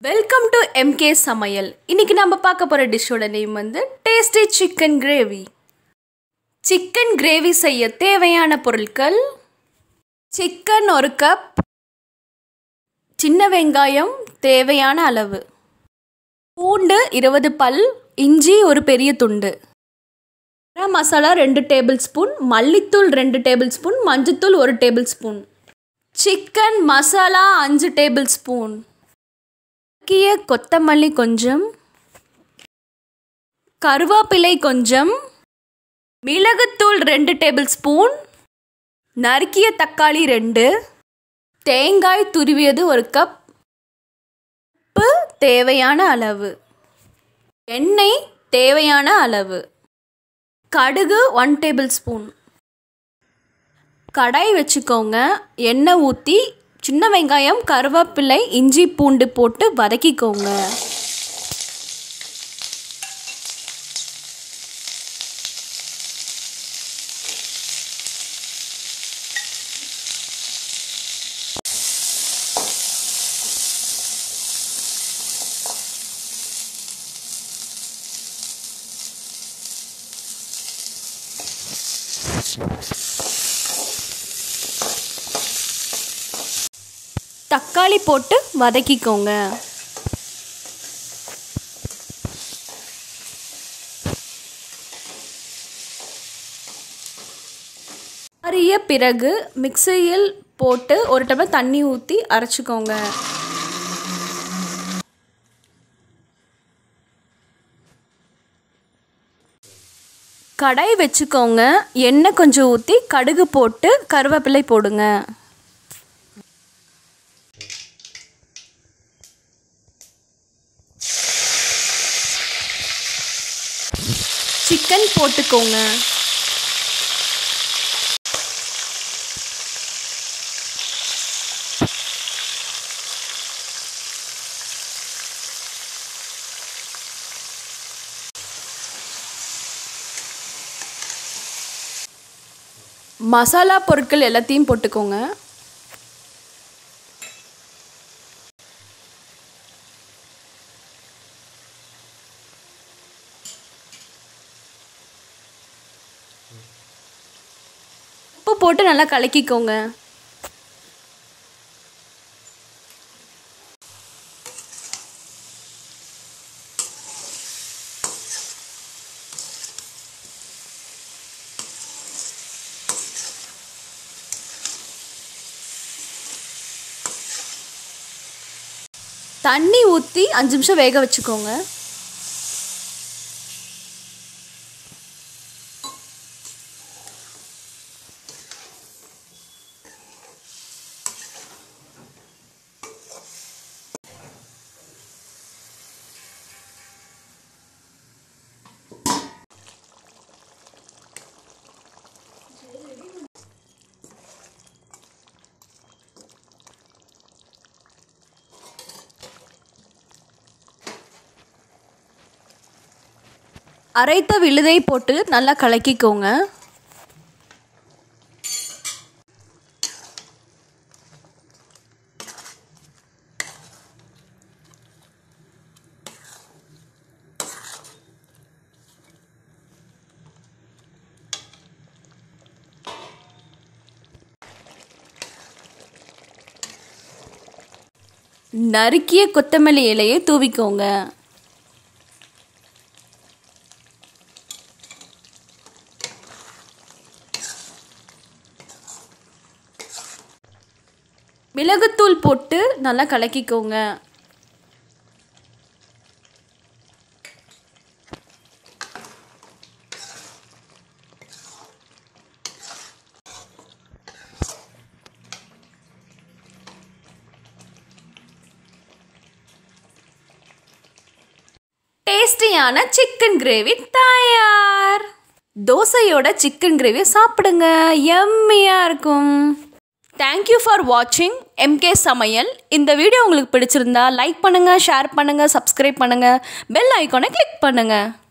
welcome to MK சமையல் இன்னைக்கு நம்ம பார்க்க போகிற டிஷ்ஷோட நேம் வந்து tasty chicken gravy chicken gravy செய்ய தேவையான பொருட்கள் சிக்கன் ஒரு கப் சின்ன வெங்காயம் தேவையான அளவு பூண்டு இருபது பல் இஞ்சி ஒரு பெரிய துண்டு கரம் மசாலா ரெண்டு டேபிள் ஸ்பூன் மல்லித்தூள் ரெண்டு டேபிள் ஸ்பூன் மஞ்சத்தூள் ஒரு டேபிள் ஸ்பூன் சிக்கன் மசாலா அஞ்சு டேபிள் ஸ்பூன் நறுக்கிய கொத்தமல்லி கொஞ்சம் கருவேப்பிலை கொஞ்சம் மிளகுத்தூள் ரெண்டு டேபிள் ஸ்பூன் நறுக்கிய தக்காளி ரெண்டு தேங்காய் துருவியது ஒரு கப் உப்பு தேவையான அளவு எண்ணெய் தேவையான அளவு கடுகு ஒன் டேபிள் ஸ்பூன் கடாய் வச்சுக்கோங்க எண்ணெய் ஊற்றி சின்ன வெங்காயம் கருவேப்பிலை இஞ்சி பூண்டு போட்டு வதக்கிக்கோங்க தக்காளி போட்டு வதக்கிக்கோங்க அரிய பிறகு மிக்சியில் போட்டு ஒரு டம்ளர் தண்ணி ஊற்றி அரைச்சிக்கோங்க கடாய் வச்சுக்கோங்க எண்ணெய் கொஞ்சம் ஊற்றி கடுகு போட்டு கருவேப்பிலை போடுங்க சிக்கன் போட்டுக்கோங்க மசாலா பொருட்கள் எல்லாத்தையும் போட்டுக்கோங்க உப்பு போட்டு நல்லா கலக்கிக்கோங்க தண்ணி ஊற்றி அஞ்சு நிமிஷம் வேக வச்சுக்கோங்க அரைத்த விழுதை போட்டு நல்லா கலக்கிக்கோங்க நறுக்கிய கொத்தமல்லி இலையை தூவிக்கோங்க மிளகுத்தூள் போட்டு நல்லா கலக்கிக்கோங்க டேஸ்டியான சிக்கன் கிரேவி தயார் தோசையோட சிக்கன் கிரேவி சாப்பிடுங்க எம்மியாக இருக்கும் தேங்க்யூ ஃபார் வாட்சிங் எம்கே சமையல் இந்த வீடியோ உங்களுக்கு பிடிச்சிருந்தா லைக் பண்ணுங்கள் ஷேர் பண்ணுங்கள் சப்ஸ்கிரைப் பண்ணுங்கள் பெல் ஐக்கானை கிளிக் பண்ணுங்கள்